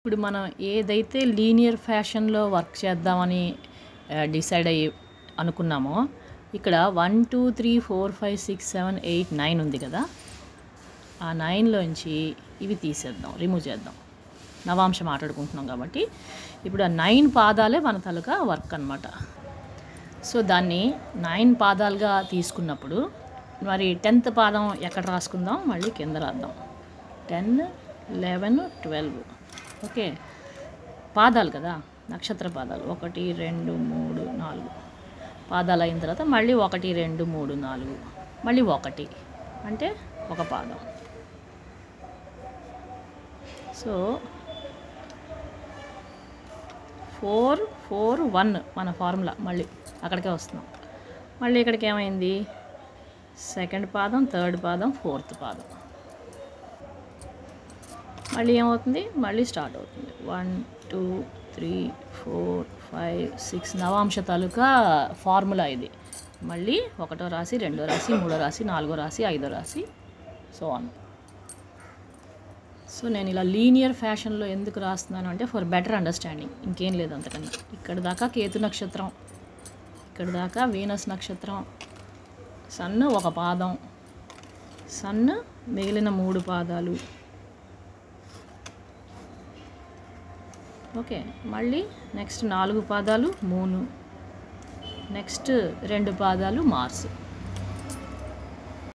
ఇప్పుడు మనం ఏదైతే లీనియర్ ఫ్యాషన్లో వర్క్ చేద్దామని డిసైడ్ అయ్యి అనుకున్నామో ఇక్కడ one two three four five six seven eight nine ఉంది కదా ఆ నైన్లోంచి ఇవి తీసేద్దాం రిమూవ్ చేద్దాం నవాంశం మాట్లాడుకుంటున్నాం కాబట్టి ఇప్పుడు ఆ నైన్ పాదాలే మన తాలూకా వర్క్ అనమాట సో దాన్ని నైన్ పాదాలుగా తీసుకున్నప్పుడు మరి టెన్త్ పాదం ఎక్కడ రాసుకుందాం మళ్ళీ కింద రాద్దాం టెన్ లెవెన్ ట్వెల్వ్ ఓకే పాదాలు కదా నక్షత్ర పాదాలు ఒకటి రెండు మూడు నాలుగు పాదాలు అయిన తర్వాత మళ్ళీ ఒకటి రెండు మూడు నాలుగు మళ్ళీ ఒకటి అంటే ఒక పాదం సో ఫోర్ ఫోర్ వన్ మన ఫార్ములా మళ్ళీ అక్కడికే వస్తున్నాం మళ్ళీ ఇక్కడికి ఏమైంది సెకండ్ పాదం థర్డ్ పాదం ఫోర్త్ పాదం మళ్ళీ ఏమవుతుంది మళ్ళీ స్టార్ట్ అవుతుంది one two three four five six నవాంశ తాలూకా ఫార్ములా ఇది మళ్ళీ ఒకటో రాసి రెండో రాసి మూడో రాసి నాలుగో రాసి ఐదో రాసి సో ఆన్ సో నేను ఇలా లీనియర్ ఫ్యాషన్లో ఎందుకు రాస్తున్నాను అంటే ఫర్ బెటర్ అండర్స్టాండింగ్ ఇంకేం లేదు అంతకన్నా ఇక్కడ దాకా కేతు నక్షత్రం ఇక్కడ దాకా వీనస్ నక్షత్రం సన్ ఒక పాదం సన్ మిగిలిన మూడు పాదాలు ఓకే మళ్ళీ నెక్స్ట్ నాలుగు పాదాలు మూను నెక్స్ట్ రెండు పాదాలు మార్స్